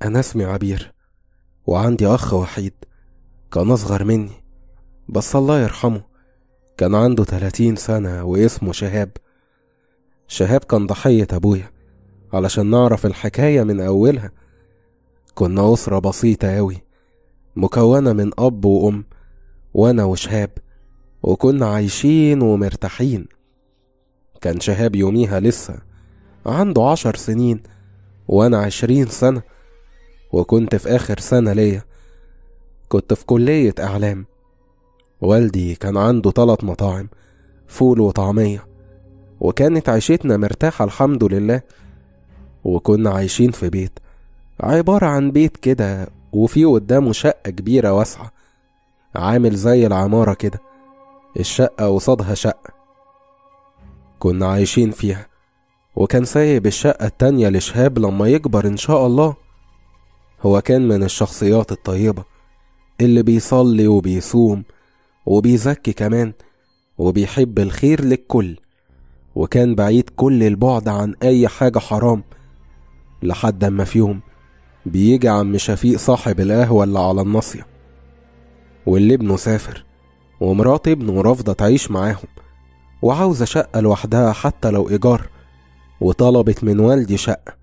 أنا اسمي عبير وعندي أخ وحيد كان أصغر مني بس الله يرحمه كان عنده 30 سنة واسمه شهاب شهاب كان ضحية أبويا علشان نعرف الحكاية من أولها كنا أسرة بسيطة أوي مكونة من أب وأم وأنا وشهاب وكنا عايشين ومرتاحين كان شهاب يوميها لسه عنده عشر سنين وأنا عشرين سنة وكنت في آخر سنة ليا كنت في كلية إعلام والدي كان عنده تلات مطاعم فول وطعمية وكانت عيشتنا مرتاحة الحمد لله وكنا عايشين في بيت عبارة عن بيت كده وفيه قدامه شقة كبيرة واسعة عامل زي العمارة كده الشقة قصادها شقة كنا عايشين فيها وكان سايب الشقة التانية لشهاب لما يكبر إن شاء الله هو كان من الشخصيات الطيبة اللي بيصلي وبيصوم وبيزكي كمان وبيحب الخير للكل وكان بعيد كل البعد عن أي حاجة حرام لحد أما في يوم بيجي عم شفيق صاحب القهوة اللي على الناصية واللي ابنه سافر ومرات ابنه رافضة تعيش معاهم وعاوزة شقة لوحدها حتى لو إيجار وطلبت من والدي شقة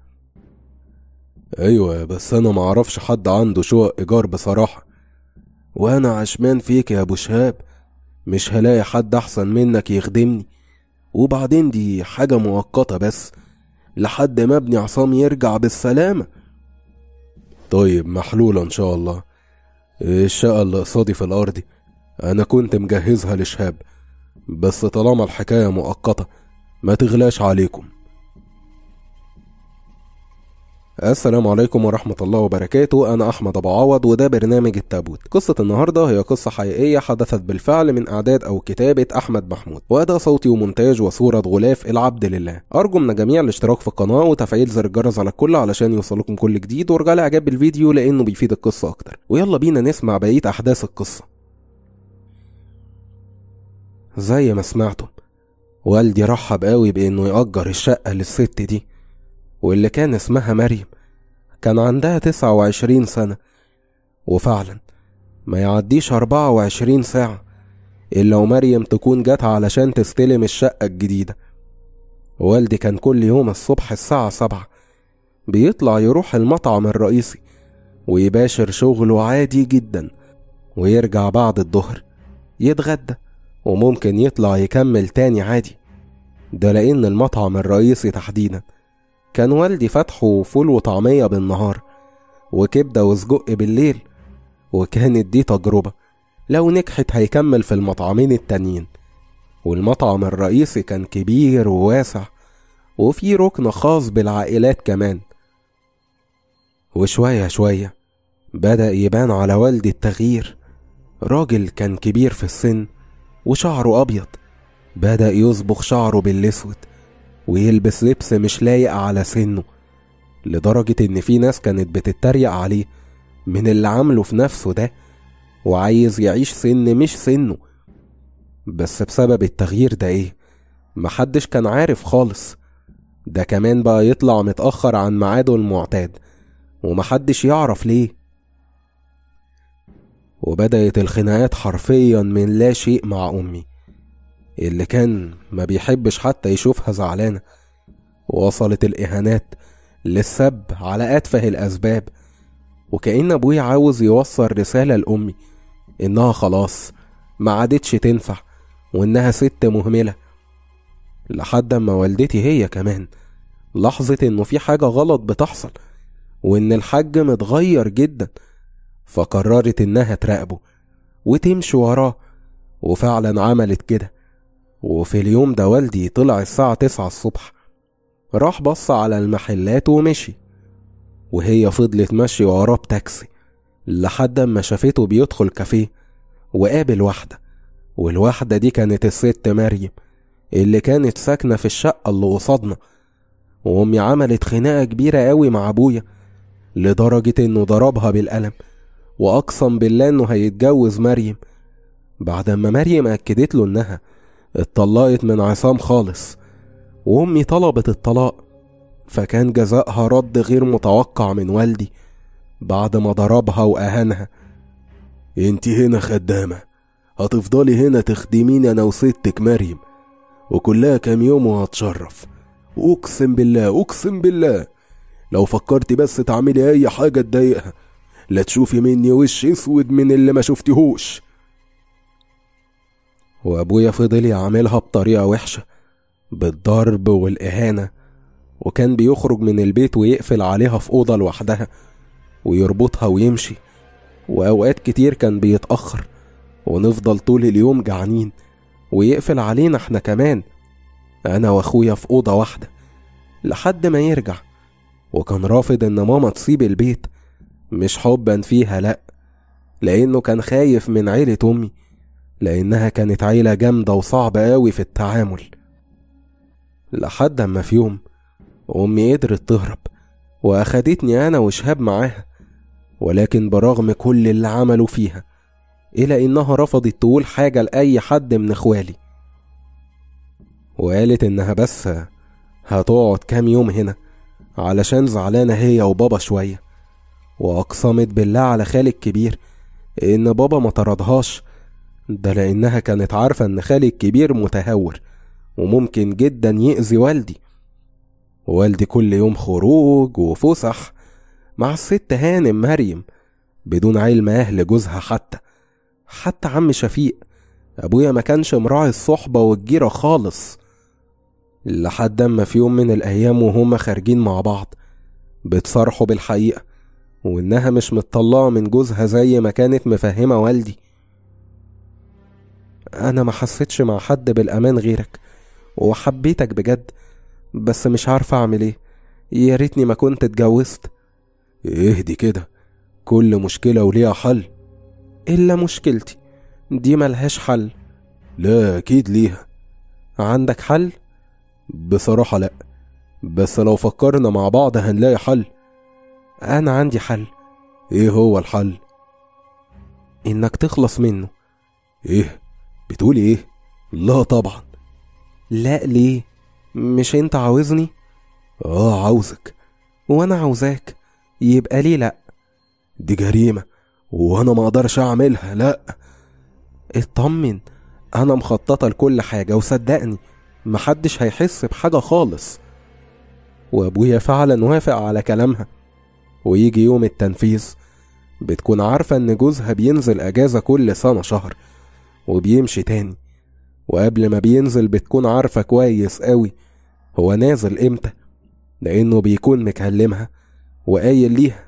أيوة بس أنا معرفش حد عنده شقق إيجار بصراحة وأنا عشمان فيك يا أبو شهاب مش هلاقي حد أحسن منك يخدمني وبعدين دي حاجة مؤقتة بس لحد ما ابني عصام يرجع بالسلامة طيب محلولة إن شاء الله الشقة اللي قصادي في الأرض أنا كنت مجهزها لشهاب بس طالما الحكاية مؤقتة ما تغلاش عليكم السلام عليكم ورحمة الله وبركاته أنا أحمد أبو عوض وده برنامج التابوت قصة النهاردة هي قصة حقيقية حدثت بالفعل من إعداد أو كتابة أحمد محمود وأداء صوتي ومونتاج وصورة غلاف العبد لله أرجو من الجميع الاشتراك في القناة وتفعيل زر الجرس على الكل علشان يوصلكم كل جديد وارجع لي إعجاب بالفيديو لأنه بيفيد القصة أكتر ويلا بينا نسمع بقية أحداث القصة زي ما سمعتم والدي رحب قوي بإنه يأجر الشقة للست دي واللي كان اسمها مريم كان عندها تسعة وعشرين سنة وفعلا ما يعديش أربعة وعشرين ساعة إلا ومريم تكون جات علشان تستلم الشقة الجديدة والدي كان كل يوم الصبح الساعة سبعة بيطلع يروح المطعم الرئيسي ويباشر شغله عادي جدا ويرجع بعد الظهر يتغدى وممكن يطلع يكمل تاني عادي ده لأن المطعم الرئيسي تحديدا كان والدي فتحه فول وطعمية بالنهار وكبدة وسجق بالليل وكانت دي تجربة لو نجحت هيكمل في المطعمين التانيين والمطعم الرئيسي كان كبير وواسع وفيه ركن خاص بالعائلات كمان وشوية شوية بدأ يبان على والدي التغيير راجل كان كبير في السن وشعره أبيض بدأ يصبغ شعره بالأسود ويلبس لبس مش لايق على سنه لدرجة إن في ناس كانت بتتريق عليه من اللي عامله في نفسه ده وعايز يعيش سن مش سنه بس بسبب التغيير ده ايه محدش كان عارف خالص ده كمان بقى يطلع متأخر عن ميعاده المعتاد ومحدش يعرف ليه وبدأت الخناقات حرفيا من لا شيء مع أمي اللي كان ما بيحبش حتى يشوفها زعلانة وصلت الإهانات للسب على أتفه الأسباب وكأن أبويا عاوز يوصل رسالة لأمي إنها خلاص ما عادتش تنفع وإنها ست مهملة لحد ما والدتي هي كمان لاحظت إنه في حاجة غلط بتحصل وإن الحاج متغير جدا فقررت إنها تراقبه وتمشي وراه وفعلا عملت كده وفي اليوم ده والدي طلع الساعة تسعة الصبح راح بص على المحلات ومشي وهي فضلت ماشية وراه بتاكسي لحد ما شافته بيدخل كافيه وقابل واحدة والواحدة دي كانت الست مريم اللي كانت ساكنة في الشقة اللي قصادنا وأمي عملت خناقة كبيرة قوي مع أبويا لدرجة إنه ضربها بالقلم وأقسم بالله إنه هيتجوز مريم بعد ما مريم أكدت له إنها اتطلقت من عصام خالص وأمي طلبت الطلاق فكان جزائها رد غير متوقع من والدي بعد ما ضربها وأهانها انت هنا خدامة هتفضلي هنا تخدميني انا وستك مريم وكلها كام يوم وهتشرف اقسم بالله اقسم بالله لو فكرتي بس تعملي اي حاجة تضايقها لا تشوفي مني وش اسود من اللي ما شفتهوش وأبويا فضل يعاملها بطريقة وحشة بالضرب والإهانة وكان بيخرج من البيت ويقفل عليها في أوضة لوحدها ويربطها ويمشي وأوقات كتير كان بيتأخر ونفضل طول اليوم جعانين ويقفل علينا احنا كمان أنا وأخويا في أوضة واحدة لحد ما يرجع وكان رافض إن ماما تسيب البيت مش حبا فيها لأ لأنه كان خايف من عيلة أمي لأنها كانت عيلة جامدة وصعبة أوي في التعامل لحد أما في يوم أمي قدرت تهرب وأخدتني أنا وشهاب معاها ولكن برغم كل اللي عملوا فيها إلى إنها رفضت تقول حاجة لأي حد من إخوالي وقالت إنها بس هتقعد كام يوم هنا علشان زعلانة هي وبابا شوية وأقسمت بالله على خالي الكبير إن بابا ما طردهاش ده لأنها كانت عارفة إن خالي الكبير متهور وممكن جدا يأذي والدي والدي كل يوم خروج وفسح مع الست هانم مريم بدون علم أهل جوزها حتى حتى عم شفيق أبويا ما كانش مراعي الصحبة والجيرة خالص لحد أما في يوم من الأيام وهما خارجين مع بعض بتصرحوا بالحقيقة وإنها مش متطلعة من جوزها زي ما كانت مفهمة والدي أنا ما حسيتش مع حد بالأمان غيرك وحبيتك بجد بس مش عارفة أعمل إيه يا ريتني ما كنت اتجوزت اهدي كده كل مشكلة وليها حل إلا مشكلتي دي ملهاش حل لا أكيد ليها عندك حل؟ بصراحة لأ بس لو فكرنا مع بعض هنلاقي حل أنا عندي حل ايه هو الحل إنك تخلص منه ايه بتقولي ايه لا طبعا لا ليه مش انت عاوزني اه عاوزك وانا عاوزاك يبقى ليه لا دي جريمة وانا ما اقدرش اعملها لا اطمن انا مخططة لكل حاجة وصدقني محدش هيحس بحاجة خالص وابويا فعلا وافق على كلامها ويجي يوم التنفيذ بتكون عارفة ان جوزها بينزل اجازة كل سنة شهر وبيمشي تاني وقبل ما بينزل بتكون عارفة كويس قوي هو نازل امتى لانه بيكون مكلمها وقايل ليها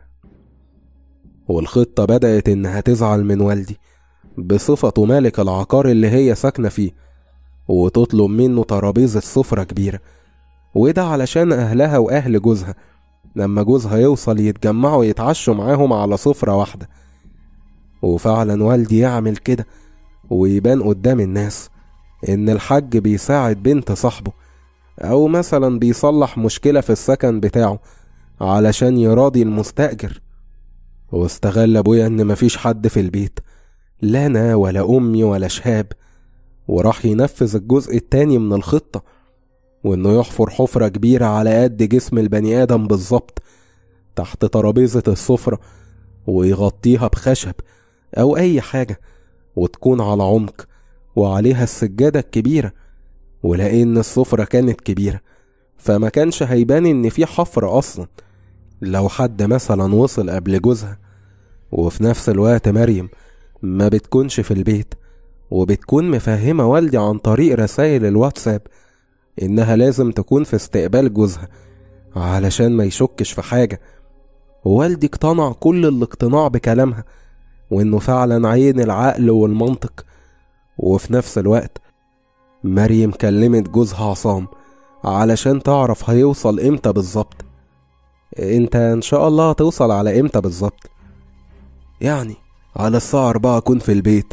والخطة بدأت انها تزعل من والدي بصفته مالك العقار اللي هي ساكنة فيه وتطلب منه ترابيزة سفرة كبيرة وده علشان أهلها وأهل جوزها لما جوزها يوصل يتجمعوا يتعشوا معاهم على سفرة واحدة وفعلا والدي يعمل كده ويبان قدام الناس إن الحاج بيساعد بنت صاحبه أو مثلا بيصلح مشكلة في السكن بتاعه علشان يراضي المستأجر واستغل أبويا إن مفيش حد في البيت لا أنا ولا أمي ولا شهاب وراح ينفذ الجزء التاني من الخطة وإنه يحفر حفرة كبيرة على قد جسم البني آدم بالظبط تحت ترابيزة السفرة ويغطيها بخشب أو أي حاجة وتكون على عمق وعليها السجادة الكبيرة ولأن السفرة كانت كبيرة فما كانش هيبان إن في حفرة أصلا لو حد مثلا وصل قبل جوزها وفي نفس الوقت مريم ما بتكونش في البيت وبتكون مفهمة والدي عن طريق رسائل الواتساب إنها لازم تكون في استقبال جوزها علشان ما يشكش في حاجة والدي اقتنع كل الاقتناع بكلامها وإنه فعلا عين العقل والمنطق وفي نفس الوقت مريم كلمت جوزها عصام علشان تعرف هيوصل امتى بالظبط انت ان شاء الله هتوصل على امتى بالظبط يعني على الساعة أربعة أكون في البيت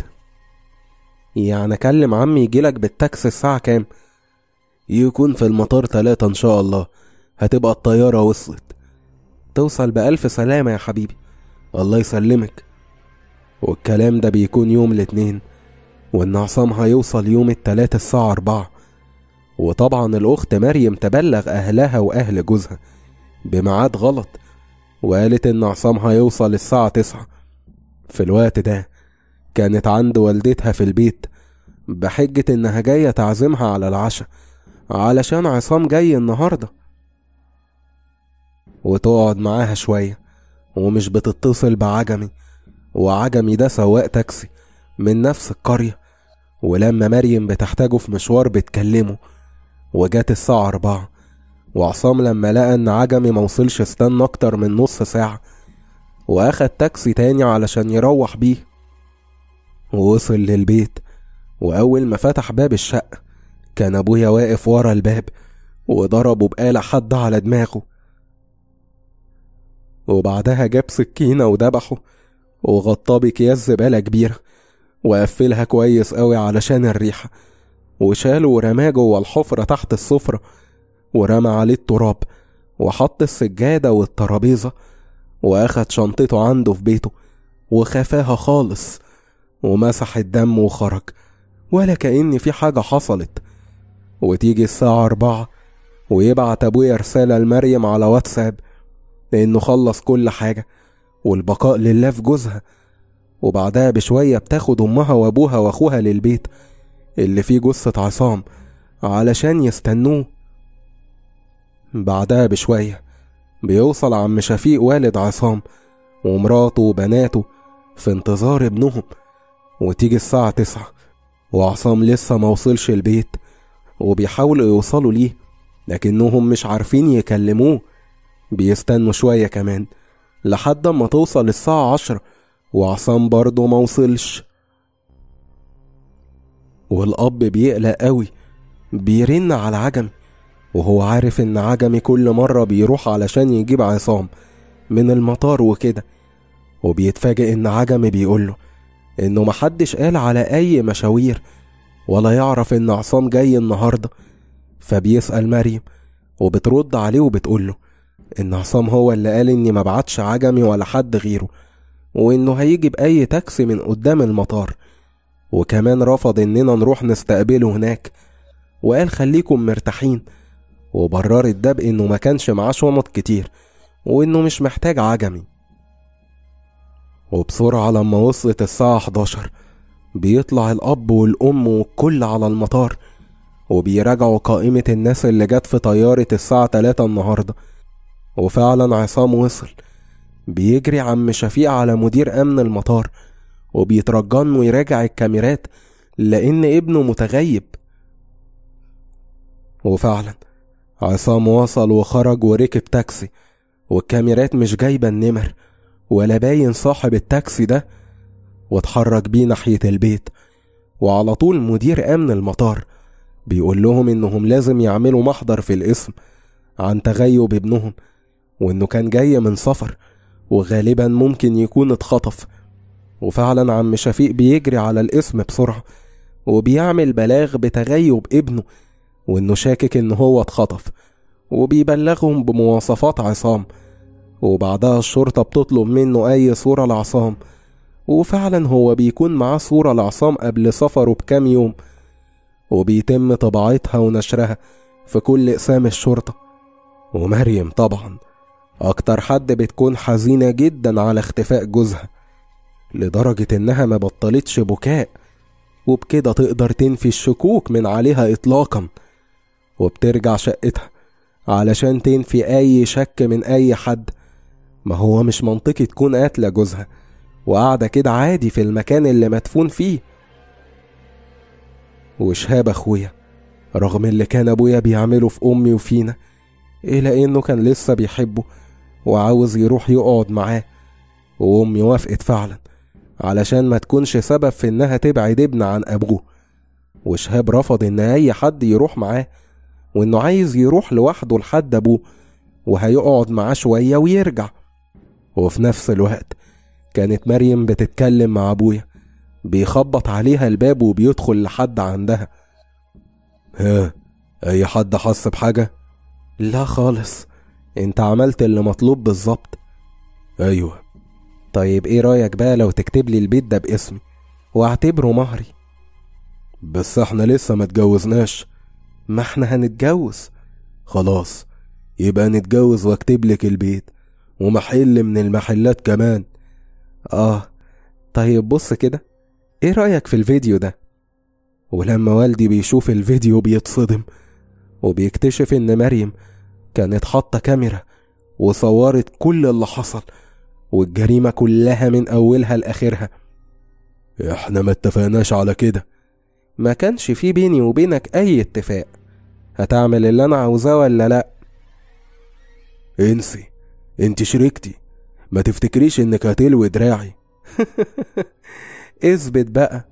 يعني اكلم عمي يجيلك بالتاكسي الساعة كام يكون في المطار تلاتة إن شاء الله هتبقى الطيارة وصلت توصل بألف سلامة يا حبيبي الله يسلمك والكلام ده بيكون يوم الاتنين وإن عصام هيوصل يوم التلاتة الساعة أربعة وطبعا الأخت مريم تبلغ أهلها وأهل جوزها بميعاد غلط وقالت إن عصام هيوصل الساعة تسعة في الوقت ده كانت عند والدتها في البيت بحجة إنها جاية تعزمها على العشاء علشان عصام جاي النهاردة وتقعد معاها شوية ومش بتتصل بعجمي وعجمي ده سواق تاكسي من نفس القرية ولما مريم بتحتاجه في مشوار بتكلمه وجات الساعة أربعة وعصام لما لقى إن عجمي موصلش استنى أكتر من نص ساعة وأخد تاكسي تاني علشان يروح بيه ووصل للبيت وأول ما فتح باب الشقة كان أبويا واقف ورا الباب وضربه بآلة حد على دماغه وبعدها جاب سكينة وذبحه وغطاه بأكياس زبالة كبيرة وقفلها كويس قوي علشان الريحة وشاله ورماه جوه الحفرة تحت السفرة ورمى عليه التراب وحط السجادة والترابيزة وأخد شنطته عنده في بيته وخفاها خالص ومسح الدم وخرج ولا كأن في حاجة حصلت وتيجي الساعة أربعة ويبعت أبويا رسالة لمريم على واتساب لأنه خلص كل حاجة والبقاء لله في جوزها وبعدها بشوية بتاخد أمها وأبوها وأخوها للبيت اللي فيه جثة عصام علشان يستنوه بعدها بشوية بيوصل عم شفيق والد عصام ومراته وبناته في انتظار ابنهم وتيجي الساعة تسعة وعصام لسه موصلش البيت وبيحاولوا يوصلوا ليه لكنهم مش عارفين يكلموه بيستنوا شوية كمان لحد ما توصل الساعة عشرة وعصام برضه موصلش والأب بيقلق قوي بيرن على عجمي وهو عارف إن عجمي كل مرة بيروح علشان يجيب عصام من المطار وكده وبيتفاجئ إن عجمي بيقوله إنه محدش قال على أي مشاوير ولا يعرف إن عصام جاي النهاردة فبيسأل مريم وبترد عليه وبتقوله إن عصام هو اللي قال إني مبعتش عجمي ولا حد غيره وإنه هيجي بأي تاكسي من قدام المطار وكمان رفض إننا نروح نستقبله هناك وقال خليكم مرتاحين وبررت ده بإنه ما كانش معاه شنط كتير وإنه مش محتاج عجمي وبسرعة لما وصلت الساعة 11 بيطلع الأب والأم والكل على المطار وبيراجعوا قائمة الناس اللي جت في طيارة الساعة 3 النهاردة وفعلا عصام وصل بيجري عم شفيق على مدير أمن المطار وبيترجى انه يراجع الكاميرات لأن ابنه متغيب وفعلا عصام وصل وخرج وركب تاكسي والكاميرات مش جايبة النمر ولا باين صاحب التاكسي ده واتحرك بيه ناحية البيت وعلى طول مدير أمن المطار بيقول لهم إنهم لازم يعملوا محضر في الاسم عن تغيب ابنهم وإنه كان جاي من سفر وغالبا ممكن يكون اتخطف وفعلا عم شفيق بيجري على الاسم بسرعة وبيعمل بلاغ بتغيب ابنه وإنه شاكك إن هو اتخطف وبيبلغهم بمواصفات عصام وبعدها الشرطة بتطلب منه أي صورة لعصام وفعلا هو بيكون معاه صورة لعصام قبل سفره بكام يوم وبيتم طباعتها ونشرها في كل أقسام الشرطة ومريم طبعا أكتر حد بتكون حزينة جدا على اختفاء جوزها لدرجة إنها ما بطلتش بكاء وبكده تقدر تنفي الشكوك من عليها إطلاقا وبترجع شقتها علشان تنفي أي شك من أي حد ما هو مش منطقي تكون قاتلة جوزها وقاعدة كده عادي في المكان اللي مدفون فيه وشهاب أخويا رغم اللي كان أبويا بيعمله في أمي وفينا إلا إنه كان لسه بيحبه وعاوز يروح يقعد معاه وأمي وافقت فعلا علشان ما تكونش سبب في إنها تبعد ابن عن أبوه وشهاب رفض إن أي حد يروح معاه وإنه عايز يروح لوحده لحد أبوه وهيقعد معاه شوية ويرجع وفي نفس الوقت كانت مريم بتتكلم مع أبويا بيخبط عليها الباب وبيدخل لحد عندها ها أي حد حس بحاجة؟ لا خالص انت عملت اللي مطلوب بالظبط أيوه طيب ايه رأيك بقى لو تكتب لي البيت ده باسمي واعتبره مهري بس احنا لسه ما اتجوزناش ما احنا هنتجوز خلاص يبقى نتجوز واكتب لك البيت ومحل من المحلات كمان آه طيب بص كده إيه رأيك في الفيديو ده؟ ولما والدي بيشوف الفيديو بيتصدم وبيكتشف إن مريم كانت حاطة كاميرا وصورت كل اللي حصل والجريمة كلها من أولها لآخرها احنا ما اتفقناش على كده ما كانش في بيني وبينك أي اتفاق هتعمل اللي أنا عاوزاه ولا لأ انسي انت شريكتي ما تفتكريش انك هتلوي دراعي اثبت بقى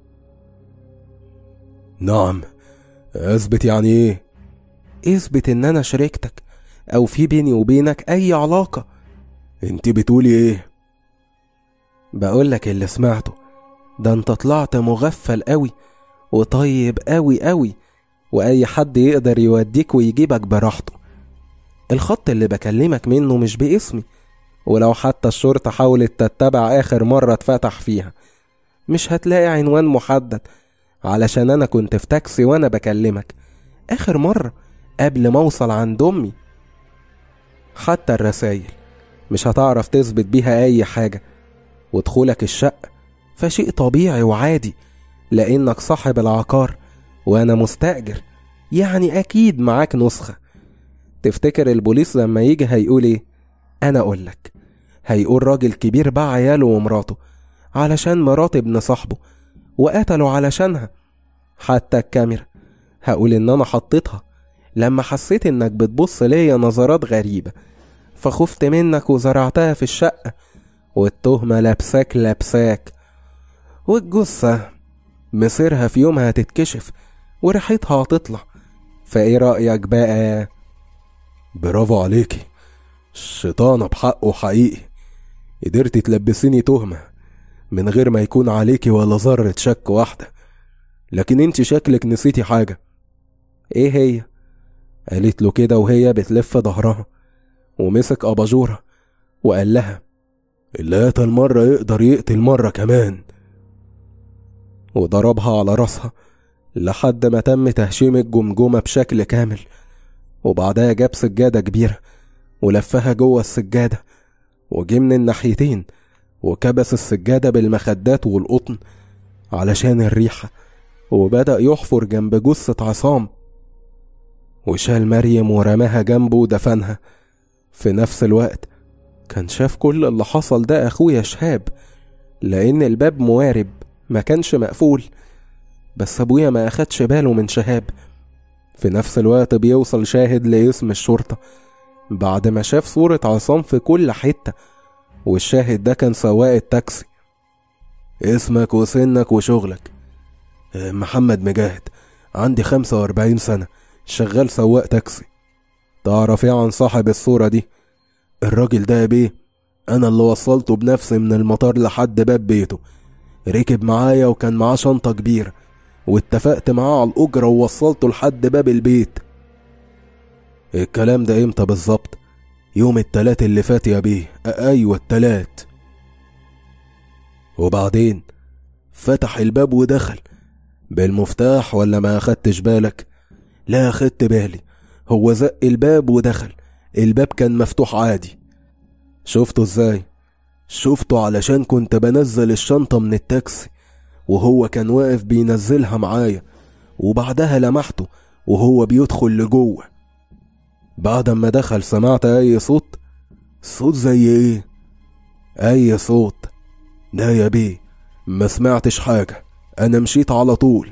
نعم اثبت يعني ايه اثبت ان انا شريكتك او في بيني وبينك اي علاقة انت بتقولي ايه بقولك اللي سمعته ده انت طلعت مغفل قوي وطيب قوي قوي واي حد يقدر يوديك ويجيبك براحته الخط اللي بكلمك منه مش باسمي ولو حتى الشرطة حاولت تتبع آخر مرة اتفتح فيها مش هتلاقي عنوان محدد علشان أنا كنت في تاكسي وأنا بكلمك آخر مرة قبل ما أوصل عند أمي حتى الرسايل مش هتعرف تثبت بيها أي حاجة ودخولك الشقة فشيء طبيعي وعادي لأنك صاحب العقار وأنا مستأجر يعني أكيد معاك نسخة تفتكر البوليس لما يجي هيقول إيه؟ أنا أقولك هيقول راجل كبير باع عياله ومراته علشان مرات ابن صاحبه وقتله علشانها حتى الكاميرا هقول إن أنا حطيتها لما حسيت إنك بتبص ليا نظرات غريبة فخفت منك وزرعتها في الشقة والتهمة لابساك لابساك والجثة مصيرها في يوم هتتكشف وريحتها هتطلع فايه رأيك بقى برافو عليكي الشيطانة بحقه حقيقي قدرتي تلبسيني تهمة من غير ما يكون عليكي ولا ذرة شك واحدة لكن انت شكلك نسيتي حاجة ايه هي قالت له كده وهي بتلف ظهرها ومسك أباجورة وقال لها اللي قتل مرة يقدر يقتل مرة كمان وضربها على راسها لحد ما تم تهشيم الجمجمة بشكل كامل وبعدها جاب سجادة كبيرة ولفها جوه السجادة وجه من الناحيتين وكبس السجادة بالمخدات والقطن علشان الريحة وبدأ يحفر جنب جثة عصام وشال مريم ورماها جنبه ودفنها في نفس الوقت كان شاف كل اللي حصل ده أخويا شهاب لأن الباب موارب ما كانش مقفول بس أبويا ما أخدش باله من شهاب في نفس الوقت بيوصل شاهد لاسم الشرطة بعد ما شاف صورة عصام في كل حتة والشاهد ده كان سواق التاكسي اسمك وسنك وشغلك محمد مجاهد عندي خمسة وأربعين سنة شغال سواق تاكسي تعرف ايه عن صاحب الصورة دي الراجل ده يا بيه أنا اللي وصلته بنفسي من المطار لحد باب بيته ركب معايا وكان معاه شنطة كبيرة واتفقت معاه على الأجرة ووصلته لحد باب البيت الكلام ده امتى بالظبط يوم التلات اللي فات يا بيه أيوة التلات وبعدين فتح الباب ودخل بالمفتاح ولا ما أخدتش بالك لا أخدت بالي هو زق الباب ودخل الباب كان مفتوح عادي شفته ازاي شفته علشان كنت بنزل الشنطة من التاكسي وهو كان واقف بينزلها معايا وبعدها لمحته وهو بيدخل لجوه بعد ما دخل سمعت اي صوت صوت زي ايه اي صوت لا يا بيه ما سمعتش حاجة انا مشيت على طول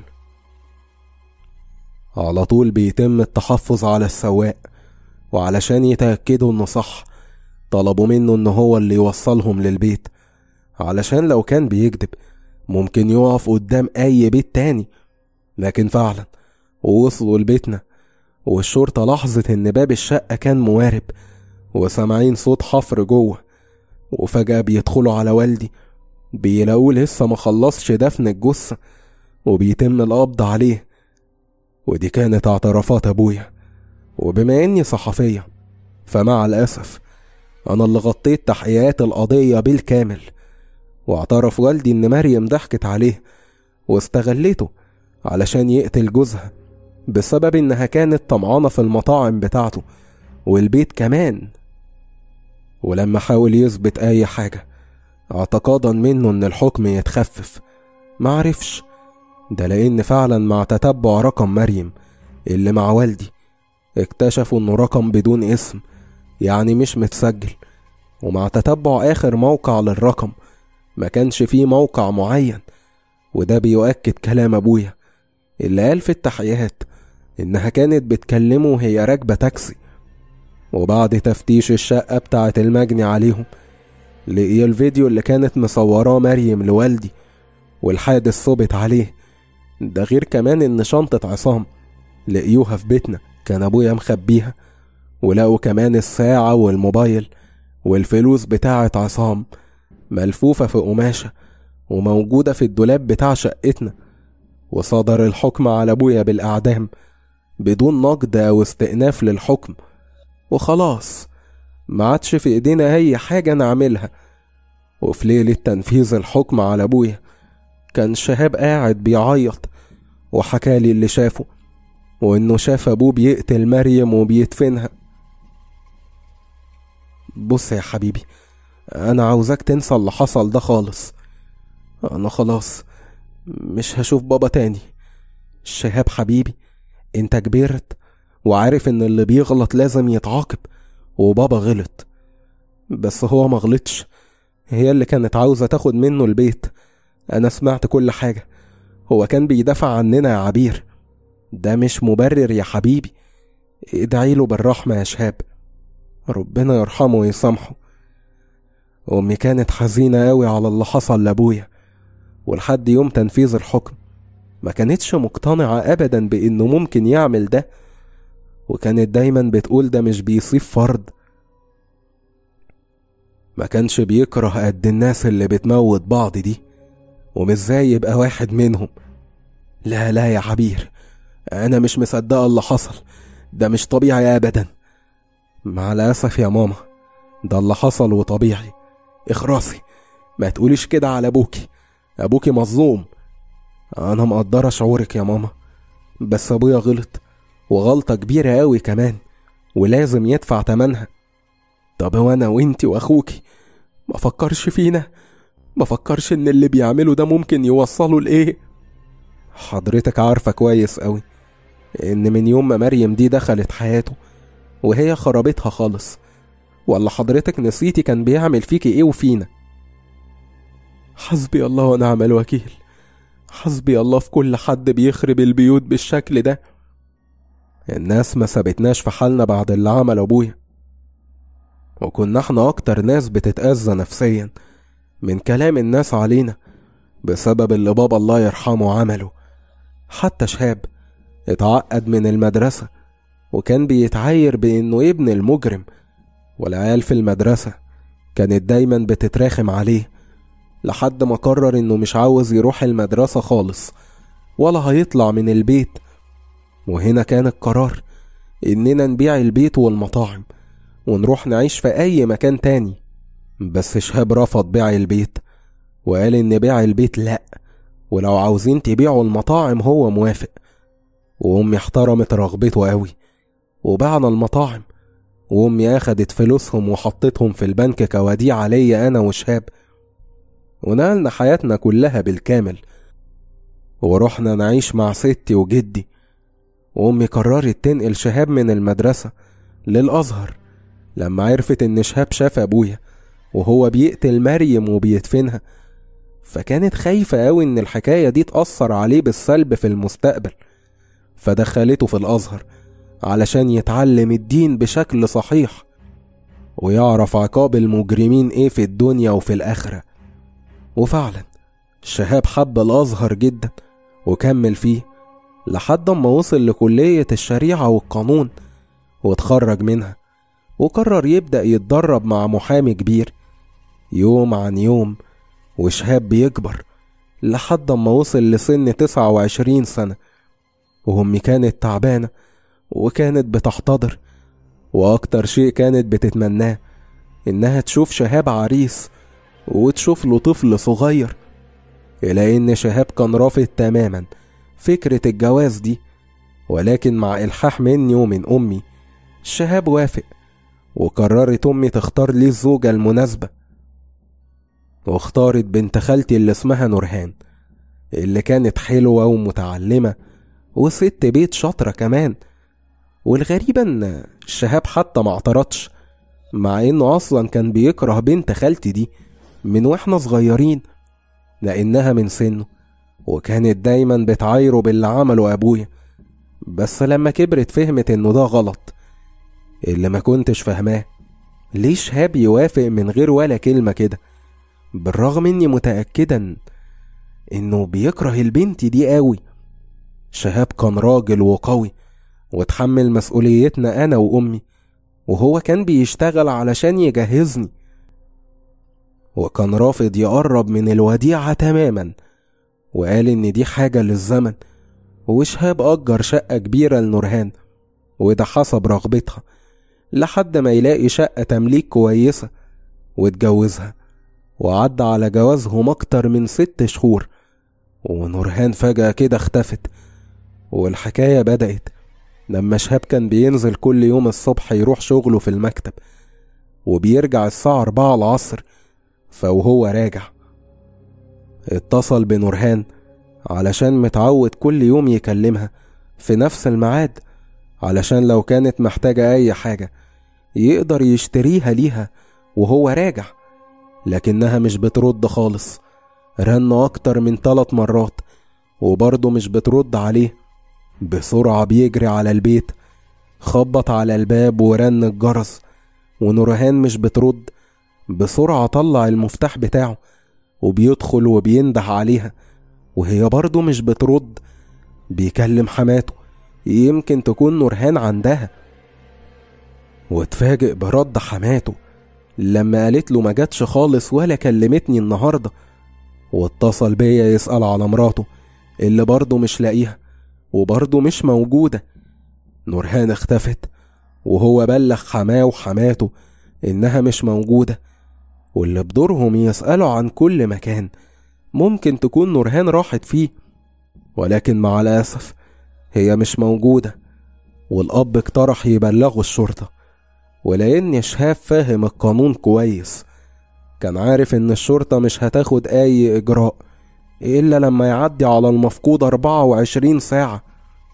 على طول بيتم التحفظ على السواق وعلشان يتأكدوا انه صح طلبوا منه ان هو اللي يوصلهم للبيت علشان لو كان بيكذب ممكن يقف قدام اي بيت تاني لكن فعلا وصلوا لبيتنا والشرطة لاحظت ان باب الشقة كان موارب وسامعين صوت حفر جوه وفجأة بيدخلوا على والدي بيلاقوه لسه مخلصش دفن الجثة وبيتم القبض عليه ودي كانت اعترافات ابويا وبما اني صحفية فمع الأسف أنا اللي غطيت تحقيقات القضية بالكامل واعترف والدي إن مريم ضحكت عليه واستغلته علشان يقتل جوزها بسبب إنها كانت طمعانة في المطاعم بتاعته والبيت كمان ولما حاول يثبت أي حاجة اعتقادا منه إن الحكم يتخفف معرفش ده لأن فعلا مع تتبع رقم مريم اللي مع والدي اكتشفوا إنه رقم بدون اسم يعني مش متسجل ومع تتبع آخر موقع للرقم ما كانش فيه موقع معين وده بيؤكد كلام أبويا اللي قال في التحقيقات إنها كانت بتكلمه وهي راكبة تاكسي وبعد تفتيش الشقة بتاعة المجني عليهم لقي الفيديو اللي كانت مصوراه مريم لوالدي والحادث ثبت عليه ده غير كمان إن شنطة عصام لقيوها في بيتنا كان أبويا مخبيها ولقوا كمان الساعة والموبايل والفلوس بتاعة عصام ملفوفة في قماشة وموجودة في الدولاب بتاع شقتنا وصدر الحكم على أبويا بالإعدام بدون نقد أو استئناف للحكم وخلاص ما عادش في إيدينا أي حاجة نعملها وفي ليلة تنفيذ الحكم على أبويا كان شهاب قاعد بيعيط وحكالي اللي شافه وإنه شاف أبوه بيقتل مريم وبيدفنها بص يا حبيبي أنا عاوزك تنسى اللي حصل ده خالص أنا خلاص مش هشوف بابا تاني شهاب حبيبي انت كبرت وعارف ان اللي بيغلط لازم يتعاقب وبابا غلط بس هو ما غلطش هي اللي كانت عاوزة تاخد منه البيت انا سمعت كل حاجة هو كان بيدافع عننا يا عبير ده مش مبرر يا حبيبي ادعي له بالرحمة يا شهاب ربنا يرحمه ويسامحه أمي كانت حزينة أوي على اللي حصل لأبويا ولحد يوم تنفيذ الحكم ما كانتش مقتنعة أبدا بإنه ممكن يعمل ده وكانت دايما بتقول ده مش بيصيب فرد ما كانش بيكره قد الناس اللي بتموت بعض دي ومش زي يبقى واحد منهم لا لا يا عبير أنا مش مصدقة اللي حصل ده مش طبيعي أبدا مع الأسف يا ماما ده اللي حصل وطبيعي اخرسي ما تقوليش كده على أبوكي أبوكي مظلوم أنا مقدرة شعورك يا ماما بس أبويا غلط وغلطة كبيرة أوي كمان ولازم يدفع تمنها طب وأنا وإنتي وأخوكي ما فكرش فينا ما فكرش إن اللي بيعمله ده ممكن يوصله لإيه حضرتك عارفة كويس أوي إن من يوم ما مريم دي دخلت حياته وهي خربتها خالص ولا حضرتك نسيتي كان بيعمل فيكي إيه وفينا حسبي الله ونعم الوكيل حسبي الله في كل حد بيخرب البيوت بالشكل ده الناس ما سابتناش في حالنا بعد اللي عمل ابويا وكنا احنا اكتر ناس بتتأذى نفسيا من كلام الناس علينا بسبب اللي بابا الله يرحمه عمله حتى شهاب اتعقد من المدرسة وكان بيتعاير بإنه ابن المجرم والعيال في المدرسة كانت دايما بتتراخم عليه لحد ما قرر إنه مش عاوز يروح المدرسة خالص ولا هيطلع من البيت وهنا كان القرار إننا نبيع البيت والمطاعم ونروح نعيش في أي مكان تاني بس شهاب رفض بيع البيت وقال إن بيع البيت لأ ولو عاوزين تبيعوا المطاعم هو موافق وأمي احترمت رغبته قوي وبعنا المطاعم وأمي أخدت فلوسهم وحطتهم في البنك كوديعة ليا أنا وشهاب ونقلنا حياتنا كلها بالكامل ورحنا نعيش مع ستي وجدي وأمي قررت تنقل شهاب من المدرسة للأزهر لما عرفت إن شهاب شاف أبويا وهو بيقتل مريم وبيدفنها فكانت خايفة أوي إن الحكاية دي تأثر عليه بالسلب في المستقبل فدخلته في الأزهر علشان يتعلم الدين بشكل صحيح ويعرف عقاب المجرمين إيه في الدنيا وفي الآخرة وفعلا شهاب حب الأزهر جدا وكمل فيه لحد ما وصل لكلية الشريعة والقانون واتخرج منها وقرر يبدأ يتدرب مع محامي كبير يوم عن يوم وشهاب بيكبر لحد ما وصل لسن تسعة وعشرين سنة وأمي كانت تعبانة وكانت بتحتضر وأكتر شيء كانت بتتمناه إنها تشوف شهاب عريس وتشوف له طفل صغير إلى إن شهاب كان رافض تماما فكرة الجواز دي ولكن مع إلحاح مني ومن أمي شهاب وافق وقررت أمي تختار لي الزوجة المناسبة واختارت بنت خالتي اللي اسمها نورهان اللي كانت حلوة ومتعلمة وست بيت شاطرة كمان والغريبة إن شهاب حتى ما اعترضش مع إنه أصلا كان بيكره بنت خالتي دي من وإحنا صغيرين لأنها من سنه وكانت دايما بتعايره باللي عمله أبويا بس لما كبرت فهمت إنه ده غلط اللي ما كنتش فاهماه ليه شهاب يوافق من غير ولا كلمة كده بالرغم إني متأكدا إنه بيكره البنت دي قوي شهاب كان راجل وقوي وتحمل مسؤوليتنا أنا وأمي وهو كان بيشتغل علشان يجهزني وكان رافض يقرب من الوديعة تماما وقال إن دي حاجة للزمن وشهاب أجر شقة كبيرة لنورهان وده حسب رغبتها لحد ما يلاقي شقة تمليك كويسة واتجوزها وعدى على جوازهم أكتر من ست شهور ونورهان فجأة كده اختفت والحكاية بدأت لما شهاب كان بينزل كل يوم الصبح يروح شغله في المكتب وبيرجع الساعة أربعة العصر فوهو راجع اتصل بنورهان علشان متعود كل يوم يكلمها في نفس الميعاد علشان لو كانت محتاجة أي حاجة يقدر يشتريها ليها وهو راجع لكنها مش بترد خالص رن أكتر من ثلاث مرات وبرضه مش بترد عليه بسرعة بيجري على البيت خبط على الباب ورن الجرس ونورهان مش بترد بسرعة طلع المفتاح بتاعه وبيدخل وبينده عليها وهي برضه مش بترد بيكلم حماته يمكن تكون نورهان عندها واتفاجئ برد حماته لما قالت له ما جاتش خالص ولا كلمتني النهارده واتصل بيا يسأل على مراته اللي برضه مش لاقيها وبرضه مش موجودة نورهان اختفت وهو بلغ حماه وحماته إنها مش موجودة واللي بدورهم يسألوا عن كل مكان ممكن تكون نورهان راحت فيه ولكن مع الأسف هي مش موجودة والأب اقترح يبلغوا الشرطة ولأن شهاب فاهم القانون كويس كان عارف إن الشرطة مش هتاخد أي إجراء إلا لما يعدي على المفقود 24 ساعة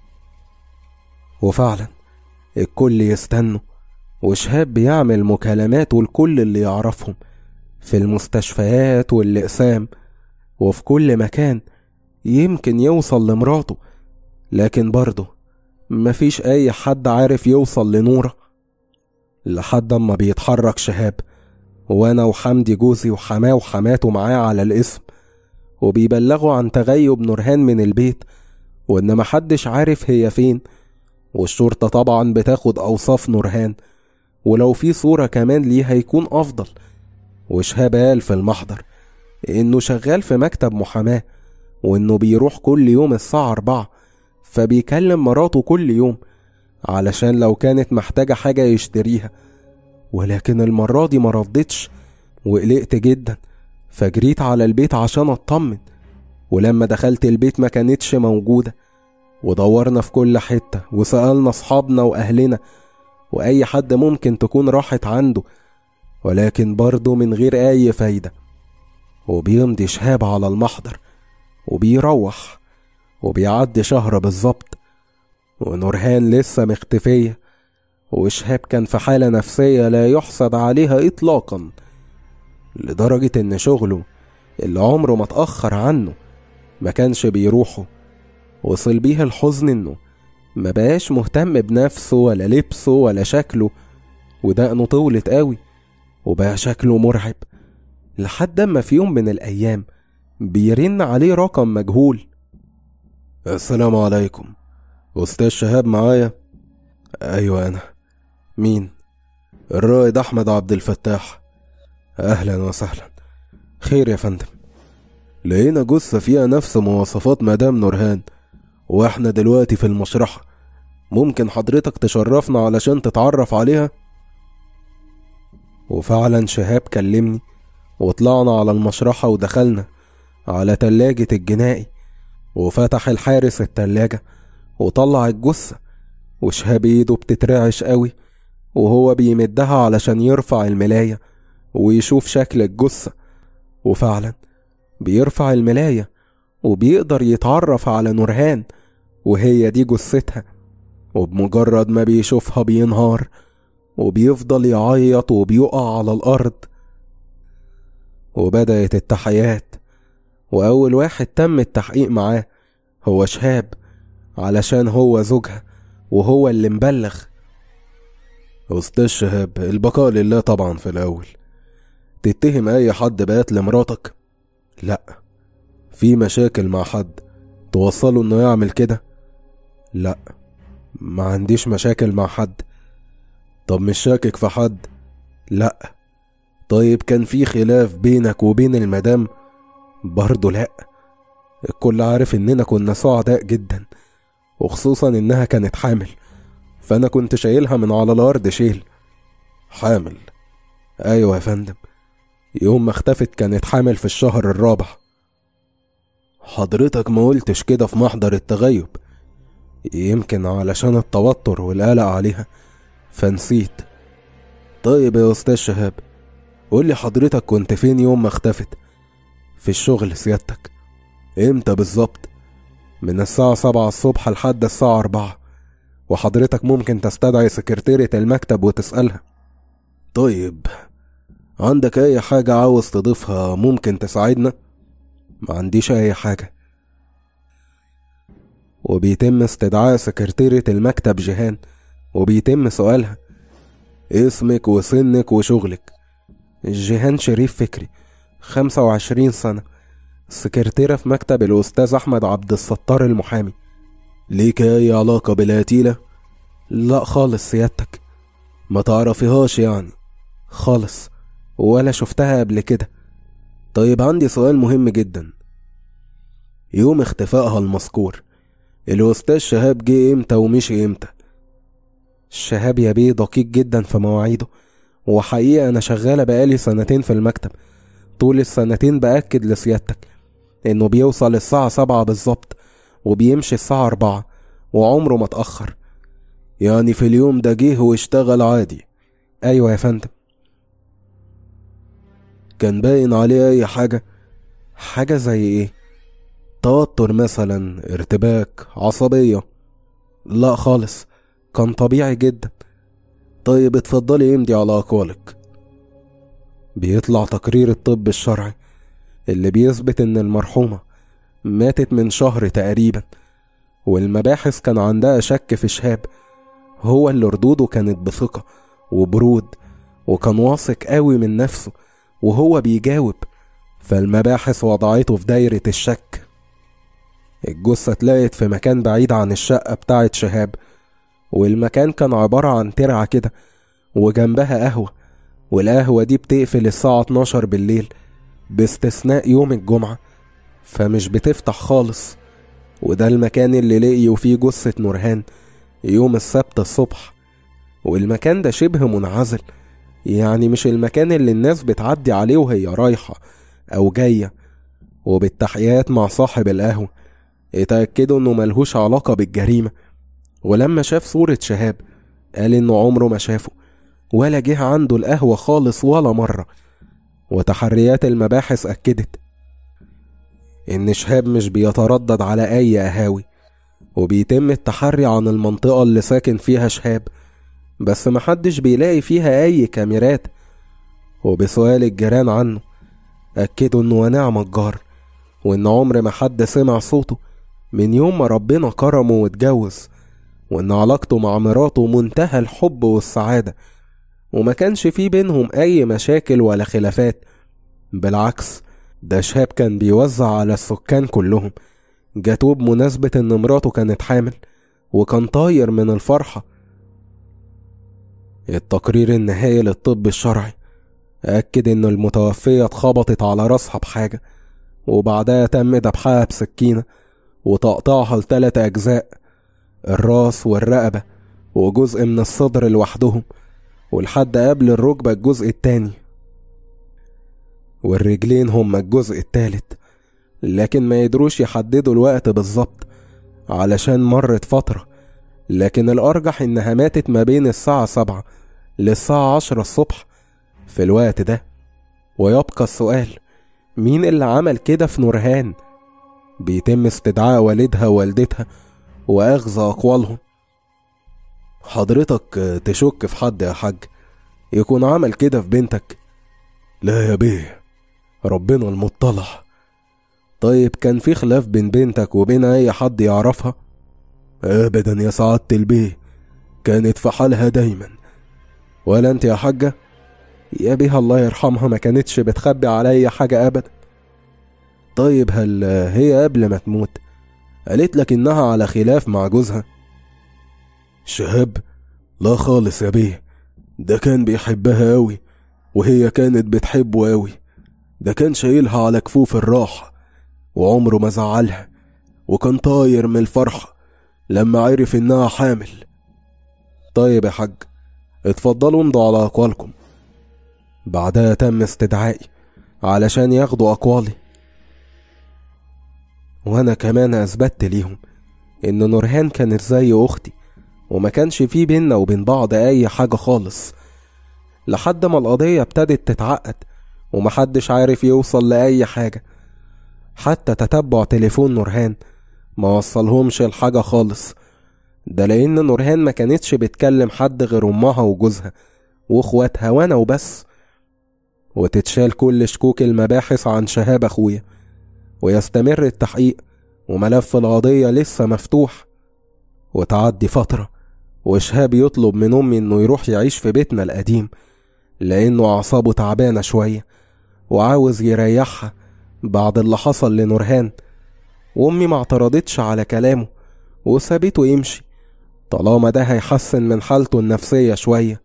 وفعلا الكل يستنوا وشهاب بيعمل مكالمات لكل اللي يعرفهم في المستشفيات والأقسام وفي كل مكان يمكن يوصل لمراته لكن برضه مفيش أي حد عارف يوصل لنورة لحد أما بيتحرك شهاب وأنا وحمدي جوزي وحماه وحماته معاه على الاسم وبيبلغوا عن تغيب نورهان من البيت وإن محدش عارف هي فين والشرطة طبعا بتاخد أوصاف نورهان ولو في صورة كمان ليها يكون أفضل وشهاب قال في المحضر إنه شغال في مكتب محاماة وإنه بيروح كل يوم الساعة أربعة فبيكلم مراته كل يوم علشان لو كانت محتاجة حاجة يشتريها ولكن المرة دي مردتش وقلقت جدا فجريت على البيت عشان اطمن ولما دخلت البيت ما كانتش موجودة ودورنا في كل حتة وسألنا أصحابنا وأهلنا وأي حد ممكن تكون راحت عنده ولكن برضه من غير أي فايدة وبيمضي شهاب على المحضر وبيروح وبيعدي شهر بالظبط ونورهان لسه مختفية وشهاب كان في حالة نفسية لا يحسد عليها إطلاقا لدرجة إن شغله اللي عمره ما اتأخر عنه ما كانش بيروحه وصل بيه الحزن إنه ما بقاش مهتم بنفسه ولا لبسه ولا شكله ودقنه طولت قوي وبقى شكله مرعب لحد اما في يوم من الأيام بيرن عليه رقم مجهول السلام عليكم أستاذ شهاب معايا أيوة أنا مين الرائد أحمد عبد الفتاح أهلا وسهلا خير يا فندم لقينا جثة فيها نفس مواصفات مدام نورهان واحنا دلوقتي في المشرحة ممكن حضرتك تشرفنا علشان تتعرف عليها وفعلا شهاب كلمني وطلعنا على المشرحة ودخلنا على تلاجة الجنائي وفتح الحارس التلاجة وطلع الجثة وشهاب ايده بتترعش قوي وهو بيمدها علشان يرفع الملاية ويشوف شكل الجثة وفعلا بيرفع الملاية وبيقدر يتعرف على نورهان وهي دي جثتها وبمجرد ما بيشوفها بينهار وبيفضل يعيط وبيقع على الأرض وبدأت التحيات وأول واحد تم التحقيق معاه هو شهاب علشان هو زوجها وهو اللي مبلغ أستاذ شهاب البقاء لله طبعا في الأول تتهم أي حد بات لمراتك؟ لأ في مشاكل مع حد توصله إنه يعمل كده؟ لأ ما عنديش مشاكل مع حد طب مش شاكك في حد؟ لأ طيب كان في خلاف بينك وبين المدام؟ برضه لأ الكل عارف إننا كنا سعداء جدا وخصوصا إنها كانت حامل فأنا كنت شايلها من على الأرض شيل حامل أيوة يا فندم يوم ما اختفت كانت حامل في الشهر الرابع حضرتك ما قلتش كده في محضر التغيب يمكن علشان التوتر والقلق عليها فنسيت طيب يا أستاذ شهاب قولي حضرتك كنت فين يوم ما اختفت في الشغل سيادتك امتى بالظبط من الساعة سبعة الصبح لحد الساعة أربعة وحضرتك ممكن تستدعي سكرتيرة المكتب وتسألها طيب عندك أي حاجة عاوز تضيفها ممكن تساعدنا؟ ما عنديش أي حاجة وبيتم استدعاء سكرتيرة المكتب جيهان وبيتم سؤالها اسمك وسنك وشغلك جيهان شريف فكري خمسة وعشرين سنة سكرتيرة في مكتب الأستاذ أحمد عبد الستار المحامي ليك أي علاقة بالقتيلة؟ لا خالص سيادتك ما تعرفيهاش يعني خالص ولا شفتها قبل كده طيب عندي سؤال مهم جدا يوم اختفائها المذكور الأستاذ شهاب جه امتى ومشي امتى الشهاب يا بيه دقيق جدا في مواعيده وحقيقة أنا شغالة بقالي سنتين في المكتب طول السنتين بأكد لسيادتك إنه بيوصل الساعة سبعة بالظبط وبيمشي الساعة أربعة وعمره ما اتأخر يعني في اليوم ده جه واشتغل عادي أيوة يا فندم كان باين عليه أي حاجة حاجة زي إيه توتر مثلا ارتباك عصبية لا خالص كان طبيعي جدا طيب اتفضلي امضي على أقوالك بيطلع تقرير الطب الشرعي اللي بيثبت إن المرحومة ماتت من شهر تقريبا والمباحث كان عندها شك في شهاب هو اللي ردوده كانت بثقة وبرود وكان واثق قوي من نفسه وهو بيجاوب فالمباحث وضعته في دايرة الشك الجثة اتلاقت في مكان بعيد عن الشقة بتاعت شهاب والمكان كان عبارة عن ترعة كده وجنبها قهوة والقهوة دي بتقفل الساعة 12 بالليل باستثناء يوم الجمعة فمش بتفتح خالص وده المكان اللي لقيوا فيه جثة نورهان يوم السبت الصبح والمكان ده شبه منعزل يعني مش المكان اللي الناس بتعدي عليه وهي رايحة أو جاية وبالتحيات مع صاحب القهوة اتأكدوا إنه ملهوش علاقة بالجريمة ولما شاف صورة شهاب قال إنه عمره ما شافه ولا جه عنده القهوة خالص ولا مرة وتحريات المباحث أكدت إن شهاب مش بيتردد على أي قهاوي وبيتم التحري عن المنطقة اللي ساكن فيها شهاب بس محدش بيلاقي فيها أي كاميرات وبسؤال الجيران عنه أكدوا إنه ونعم الجار وإن عمر ما حد سمع صوته من يوم ما ربنا كرمه واتجوز وإن علاقته مع مراته منتهى الحب والسعادة وما كانش في بينهم أي مشاكل ولا خلافات بالعكس ده شهاب كان بيوزع على السكان كلهم جاتوه بمناسبة إن مراته كانت حامل وكان طاير من الفرحة التقرير النهائي للطب الشرعي أكد إن المتوفية اتخبطت على راسها بحاجة وبعدها تم ذبحها بسكينة وتقطيعها لتلات أجزاء الراس والرقبة وجزء من الصدر لوحدهم ولحد قبل الركبة الجزء التاني والرجلين هما الجزء التالت لكن ما يدروش يحددوا الوقت بالظبط علشان مرت فترة لكن الأرجح إنها ماتت ما بين الساعة سبعة للساعة عشرة الصبح في الوقت ده ويبقى السؤال مين اللي عمل كده في نورهان بيتم استدعاء والدها ووالدتها وأخذ أقوالهم حضرتك تشك في حد يا حاج يكون عمل كده في بنتك لا يا بيه ربنا المطلع طيب كان في خلاف بين بنتك وبين أي حد يعرفها أبدا يا سعادة البيه كانت في حالها دايما ولا انت يا حاجة يا بيها الله يرحمها ما كانتش بتخبي عليا حاجة أبدا طيب هل هي قبل ما تموت قالت لك إنها على خلاف مع جوزها شهاب لا خالص يا بيه ده كان بيحبها أوي وهي كانت بتحبه أوي ده كان شايلها على كفوف الراحة وعمره ما زعلها وكان طاير من الفرحة لما عرف إنها حامل طيب يا حاج اتفضلوا امضوا على أقوالكم بعدها تم استدعائي علشان ياخدوا أقوالي وأنا كمان أثبتت ليهم إن نورهان كانت زي أختي وما كانش في بينا وبين بعض أي حاجة خالص لحد ما القضية ابتدت تتعقد ومحدش عارف يوصل لأي حاجة حتى تتبع تليفون نورهان ما وصلهمش لحاجة خالص ده لأن نورهان ما كانتش بتكلم حد غير أمها وجوزها وإخواتها وأنا وبس وتتشال كل شكوك المباحث عن شهاب أخويا ويستمر التحقيق وملف القضية لسه مفتوح وتعدي فترة وشهاب يطلب من أمي إنه يروح يعيش في بيتنا القديم لأنه أعصابه تعبانة شوية وعاوز يريحها بعد اللي حصل لنورهان وأمي ما اعترضتش على كلامه وسابته يمشي طالما ده هيحسن من حالته النفسية شوية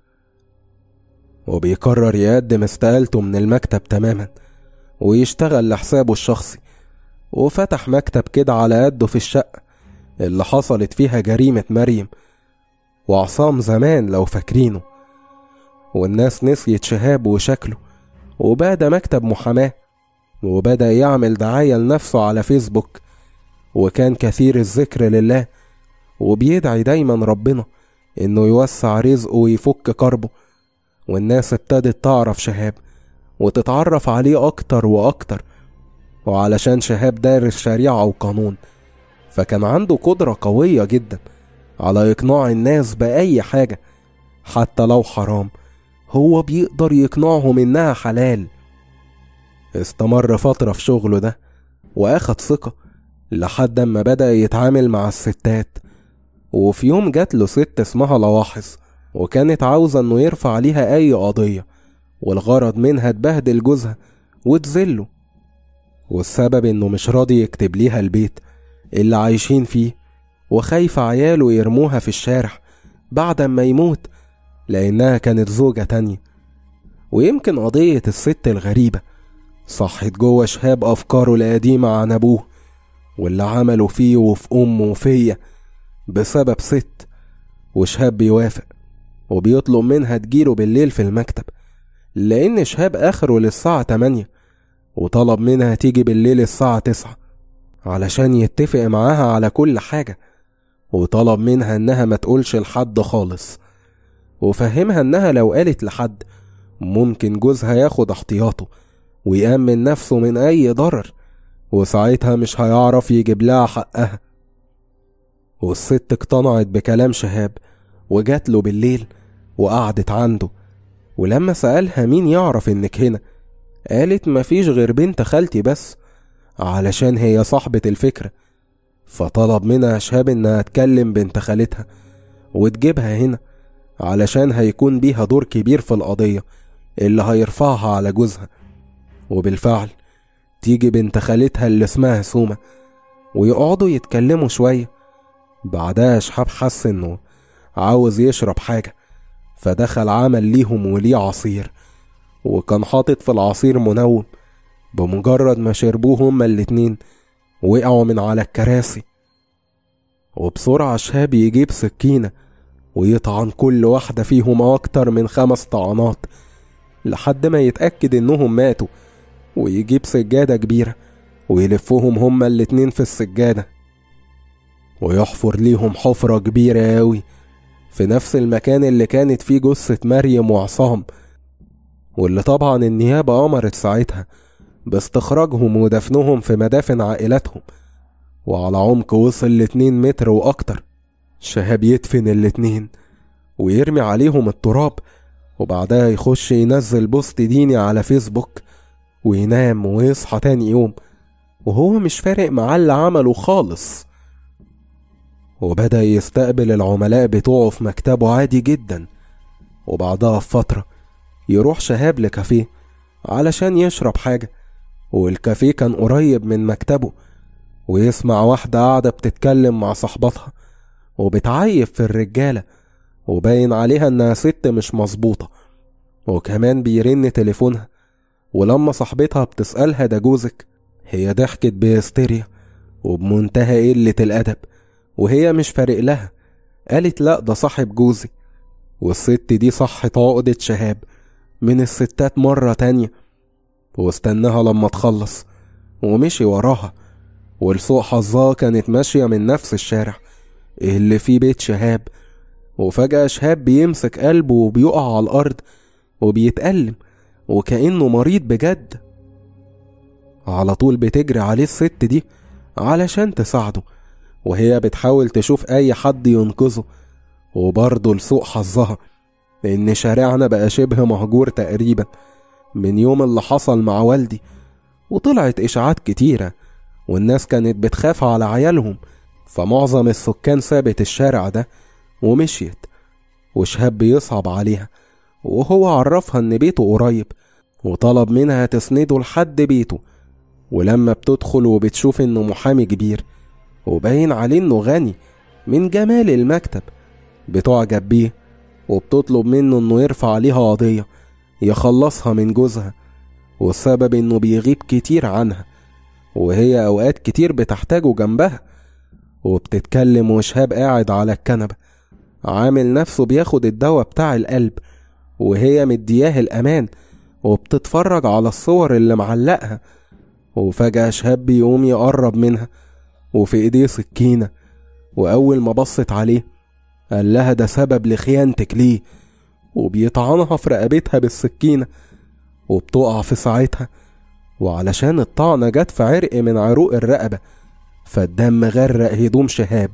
وبيقرر يقدم استقالته من المكتب تماما ويشتغل لحسابه الشخصي وفتح مكتب كده على قده في الشقة اللي حصلت فيها جريمة مريم وعصام زمان لو فاكرينه والناس نسيت شهاب وشكله وبدا مكتب محاماة وبدأ يعمل دعاية لنفسه على فيسبوك وكان كثير الذكر لله وبيدعي دايما ربنا انه يوسع رزقه ويفك كربه والناس ابتدت تعرف شهاب وتتعرف عليه اكتر واكتر وعلشان شهاب دارس شريعة وقانون فكان عنده قدرة قوية جدا على إقناع الناس بأي حاجة حتى لو حرام هو بيقدر يقنعهم إنها حلال استمر فترة في شغله ده وأخد ثقة لحد ما بدأ يتعامل مع الستات وفي يوم جات له ست اسمها لواحظ وكانت عاوزة إنه يرفع عليها أي قضية والغرض منها تبهدل جوزها وتذله والسبب إنه مش راضي يكتب ليها البيت اللي عايشين فيه وخايف عياله يرموها في الشارع بعد ما يموت لأنها كانت زوجة تانية ويمكن قضية الست الغريبة صحت جوه شهاب أفكاره القديمة عن أبوه واللي عمله فيه وفي أمه وفيا بسبب ست وشهاب بيوافق وبيطلب منها تجيله بالليل في المكتب لأن شهاب آخره للساعة 8 وطلب منها تيجي بالليل الساعة 9 علشان يتفق معاها على كل حاجة وطلب منها إنها ما تقولش لحد خالص وفهمها إنها لو قالت لحد ممكن جوزها ياخد احتياطه ويأمن نفسه من أي ضرر وساعتها مش هيعرف يجيب لها حقها والست اقتنعت بكلام شهاب وجات له بالليل وقعدت عنده ولما سألها مين يعرف إنك هنا قالت مفيش غير بنت خالتي بس علشان هي صاحبة الفكرة فطلب منها شهاب إنها تكلم بنت خالتها وتجيبها هنا علشان هيكون بيها دور كبير في القضية اللي هيرفعها على جوزها وبالفعل تيجي بنت خالتها اللي اسمها سومة ويقعدوا يتكلموا شوية بعدها شحاب حس إنه عاوز يشرب حاجة فدخل عمل ليهم وليه عصير وكان حاطط في العصير منوم بمجرد ما شربوه هما الاتنين وقعوا من على الكراسي وبسرعة شهاب يجيب سكينة ويطعن كل واحدة فيهم أكتر من خمس طعنات لحد ما يتأكد إنهم ماتوا ويجيب سجادة كبيرة ويلفهم هما الاتنين في السجادة ويحفر ليهم حفرة كبيرة أوي في نفس المكان اللي كانت فيه جثة مريم وعصام واللي طبعا النيابة أمرت ساعتها باستخراجهم ودفنهم في مدافن عائلاتهم وعلى عمق وصل لاتنين متر وأكتر شهاب يدفن الاتنين ويرمي عليهم التراب وبعدها يخش ينزل بوست ديني على فيسبوك وينام ويصحى تاني يوم وهو مش فارق معاه اللي عمله خالص وبدأ يستقبل العملاء بتوعه في مكتبه عادي جدا وبعدها بفترة يروح شهاب لكافيه علشان يشرب حاجة والكافيه كان قريب من مكتبه ويسمع واحدة قاعدة بتتكلم مع صاحبتها وبتعيب في الرجالة وباين عليها انها ست مش مظبوطة وكمان بيرن تليفونها ولما صاحبتها بتسألها ده جوزك هي ضحكت بهستيريا وبمنتهى قلة الأدب وهي مش فارق لها قالت لا ده صاحب جوزي والست دي صحت عقدة شهاب من الستات مرة تانية واستناها لما تخلص ومشي وراها ولسوء حظها كانت ماشية من نفس الشارع اللي فيه بيت شهاب وفجأة شهاب بيمسك قلبه وبيقع على الأرض وبيتألم وكأنه مريض بجد على طول بتجري عليه الست دي علشان تساعده وهي بتحاول تشوف أي حد ينقذه وبرضه لسوء حظها إن شارعنا بقى شبه مهجور تقريبا من يوم اللي حصل مع والدي وطلعت إشاعات كتيرة والناس كانت بتخاف على عيالهم فمعظم السكان سابت الشارع ده ومشيت وشهاب بيصعب عليها وهو عرفها إن بيته قريب وطلب منها تسنده لحد بيته ولما بتدخل وبتشوف إنه محامي كبير وباين عليه إنه غني من جمال المكتب بتعجب بيه وبتطلب منه إنه يرفع عليها قضية يخلصها من جوزها والسبب إنه بيغيب كتير عنها وهي أوقات كتير بتحتاجه جنبها وبتتكلم وشهاب قاعد على الكنبة عامل نفسه بياخد الدواء بتاع القلب وهي مدياه الأمان وبتتفرج على الصور اللي معلقها وفجأة شهاب بيقوم يقرب منها وفي ايديه سكينة وأول ما بصت عليه قال لها ده سبب لخيانتك ليه وبيطعنها في رقبتها بالسكينة وبتقع في ساعتها وعلشان الطعنة جت في عرق من عروق الرقبة فالدم غرق هدوم شهاب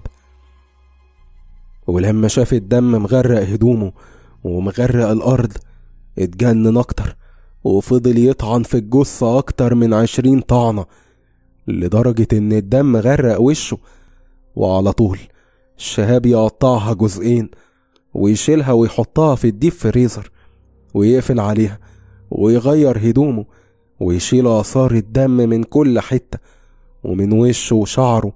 ولما شاف الدم مغرق هدومه ومغرق الأرض اتجنن أكتر وفضل يطعن في الجثة أكتر من عشرين طعنة لدرجة إن الدم غرق وشه وعلى طول شهاب يقطعها جزئين ويشيلها ويحطها في الديب فريزر ويقفل عليها ويغير هدومه ويشيل آثار الدم من كل حتة ومن وشه وشعره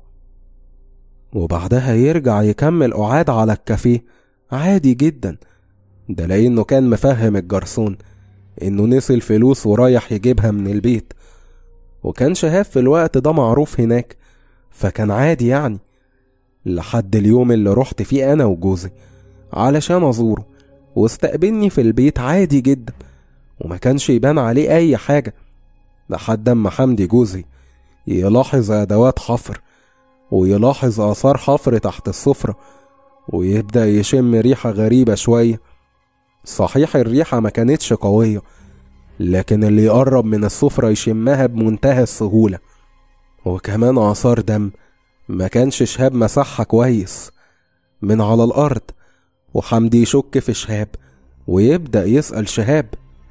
وبعدها يرجع يكمل قعاد على الكافيه عادي جدا ده لأنه كان مفهم الجرسون إنه نسي الفلوس ورايح يجيبها من البيت وكان شهاب في الوقت ده معروف هناك فكان عادي يعني لحد اليوم اللي رحت فيه أنا وجوزي علشان أزوره واستقبلني في البيت عادي جدا وما كانش يبان عليه أي حاجة لحد أما حمدي جوزي يلاحظ أدوات حفر ويلاحظ آثار حفر تحت السفرة ويبدأ يشم ريحة غريبة شوية صحيح الريحة ما كانتش قوية لكن اللي يقرب من السفرة يشمها بمنتهى السهولة وكمان آثار دم ما كانش شهاب مسحها كويس من على الأرض وحمدي يشك في شهاب ويبدأ يسأل شهاب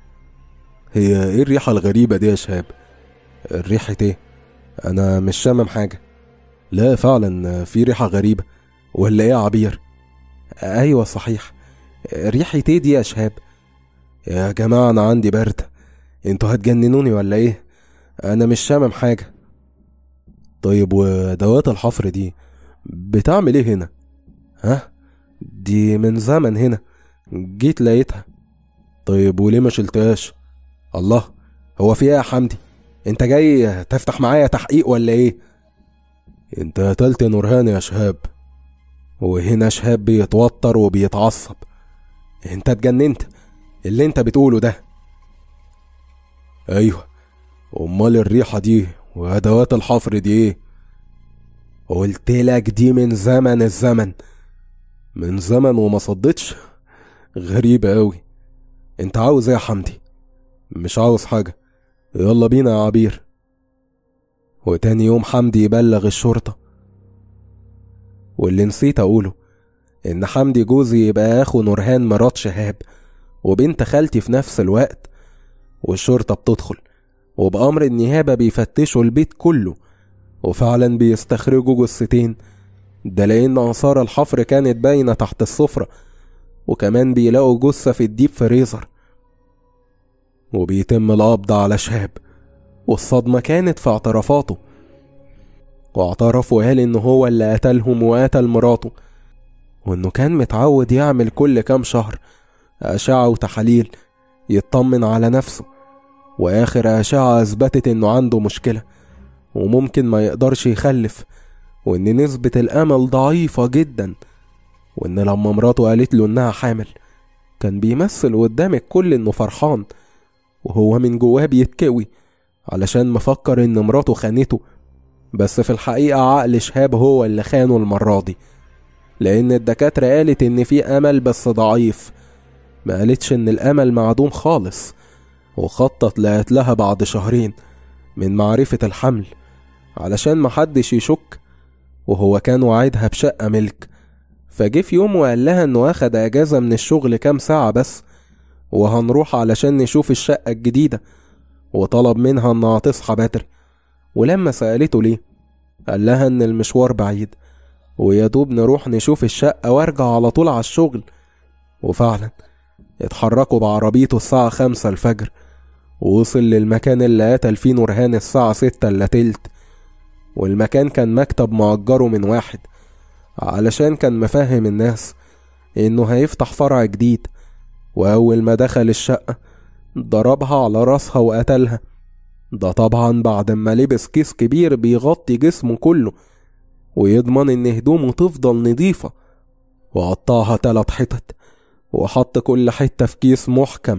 هي ايه الريحة الغريبة دي يا شهاب ريحة ايه؟ أنا مش شامم حاجة لا فعلا في ريحة غريبة ولا ايه يا عبير أيوة صحيح ريحة ايه دي يا شهاب؟ يا جماعة أنا عندي برد انتوا هتجننوني ولا ايه أنا مش شامم حاجة طيب ودوات الحفر دي بتعمل ايه هنا ها دي من زمن هنا جيت لقيتها طيب وليه ما شلتهاش الله هو في ايه يا حمدي انت جاي تفتح معايا تحقيق ولا ايه انت قتلت نورهان يا شهاب وهنا شهاب بيتوتر وبيتعصب انت اتجننت اللي انت بتقوله ده ايوه امال الريحة دي وادوات الحفر دي ايه قلت لك دي من زمن الزمن من زمن وما صدتش غريبة أوي انت عاوز ايه يا حمدي مش عاوز حاجة يلا بينا يا عبير وتاني يوم حمدي يبلغ الشرطة واللي نسيت أقوله إن حمدي جوزي يبقى أخو نورهان مرات شهاب وبنت خالتي في نفس الوقت والشرطة بتدخل وبأمر النيابة بيفتشوا البيت كله وفعلا بيستخرجوا جثتين ده لأن آثار الحفر كانت باينة تحت السفرة وكمان بيلاقوا جثة في الديب فريزر وبيتم القبض على شهاب والصدمة كانت في اعترافاته واعترف وقال إن هو اللي قتلهم وقتل مراته وإنه كان متعود يعمل كل كام شهر أشعة وتحاليل يطمن على نفسه وآخر أشعة أثبتت إنه عنده مشكلة وممكن ما يقدرش يخلف وإن نسبة الأمل ضعيفة جدا وإن لما مراته قالت له إنها حامل كان بيمثل قدام الكل إنه فرحان وهو من جواه بيتكوي علشان مفكر إن مراته خانته بس في الحقيقة عقل شهاب هو اللي خانه المرة دي لأن الدكاترة قالت إن في أمل بس ضعيف ما قالتش إن الأمل معدوم خالص وخطط لقتلها بعد شهرين من معرفة الحمل علشان محدش يشك وهو كان وعدها بشقة ملك فجه في يوم وقال لها إنه أخد أجازة من الشغل كام ساعة بس وهنروح علشان نشوف الشقة الجديدة وطلب منها إنها تصحى بدري ولما سألته ليه قال لها إن المشوار بعيد ويا دوب نروح نشوف الشقة وارجع على طول على الشغل وفعلا اتحركوا بعربيته الساعة خمسة الفجر ووصل للمكان اللي قتل فيه نورهان الساعة ستة إلا تلت والمكان كان مكتب مأجره من واحد علشان كان مفهم الناس إنه هيفتح فرع جديد وأول ما دخل الشقة ضربها على راسها وقتلها ده طبعا بعد ما لبس كيس كبير بيغطي جسمه كله ويضمن إن هدومه تفضل نضيفة وقطعها تلات حتت وحط كل حتة في كيس محكم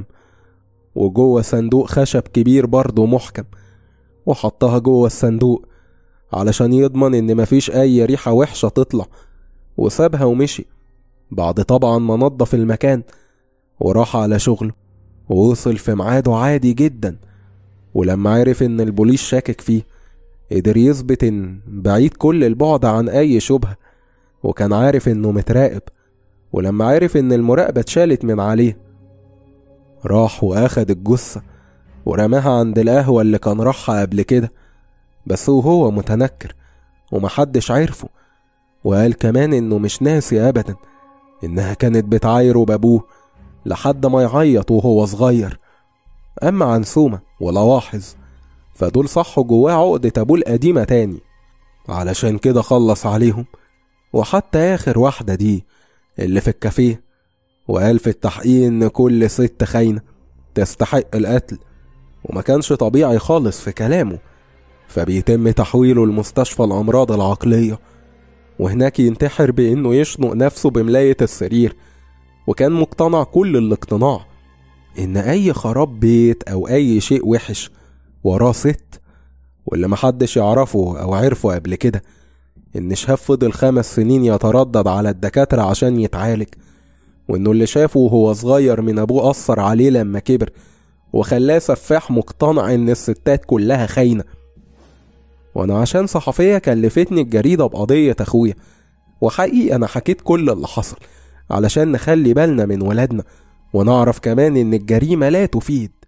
وجوه صندوق خشب كبير برضه محكم وحطها جوه الصندوق علشان يضمن إن مفيش أي ريحة وحشة تطلع وسابها ومشي بعد طبعا ما نضف المكان وراح على شغله ووصل في ميعاده عادي جدا ولما عرف إن البوليس شاكك فيه قدر يثبت إن بعيد كل البعد عن أي شبهة وكان عارف إنه متراقب ولما عرف إن المراقبة اتشالت من عليه راح وأخد الجثة ورماها عند القهوة اللي كان راحها قبل كده بس وهو متنكر ومحدش عرفه وقال كمان إنه مش ناسي أبدا إنها كانت بتعايره بأبوه لحد ما يعيط وهو صغير أما عن سومة ولواحظ فدول صحوا جواه عقدة أبوه القديمة تاني علشان كده خلص عليهم وحتى آخر واحدة دي اللي في الكافيه وقال في التحقيق إن كل ست خاينة تستحق القتل وما كانش طبيعي خالص في كلامه فبيتم تحويله لمستشفى الأمراض العقلية وهناك ينتحر بإنه يشنق نفسه بملاية السرير وكان مقتنع كل الاقتناع إن أي خراب بيت أو أي شيء وحش وراه ست واللي محدش يعرفه أو عرفه قبل كده إن شهاب فضل خمس سنين يتردد على الدكاترة عشان يتعالج وإنه اللي شافه وهو صغير من أبوه أثر عليه لما كبر وخلاه سفاح مقتنع إن الستات كلها خاينة وأنا عشان صحفية كلفتني الجريدة بقضية أخويا وحقيقي أنا حكيت كل اللي حصل علشان نخلي بالنا من ولادنا ونعرف كمان إن الجريمة لا تفيد